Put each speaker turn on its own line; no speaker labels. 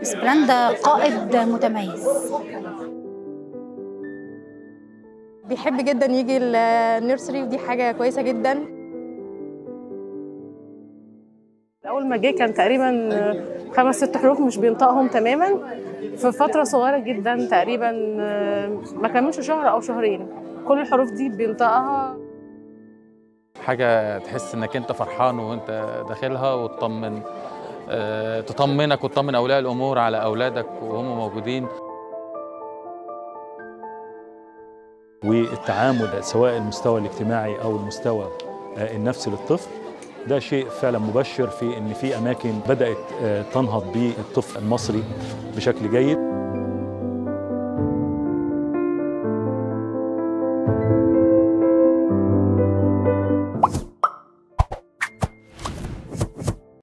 اسبراندا قائد متميز
بيحب جدا يجي النيرسري ودي حاجة كويسة جدا
أول ما جه كان تقريبا خمس ست حروف مش بينطقهم تماما في فترة صغيرة جدا تقريبا ما كملش شهر أو شهرين كل الحروف دي بينطقها
حاجة تحس إنك أنت فرحان وأنت داخلها وتطمن آه، تطمنك وتطمن أولياء الأمور على أولادك وهم موجودين
والتعامل سواء المستوى الاجتماعي او المستوى آه، النفسي للطفل ده شيء فعلا مبشر في ان في اماكن بدات آه، تنهض بالطفل المصري بشكل جيد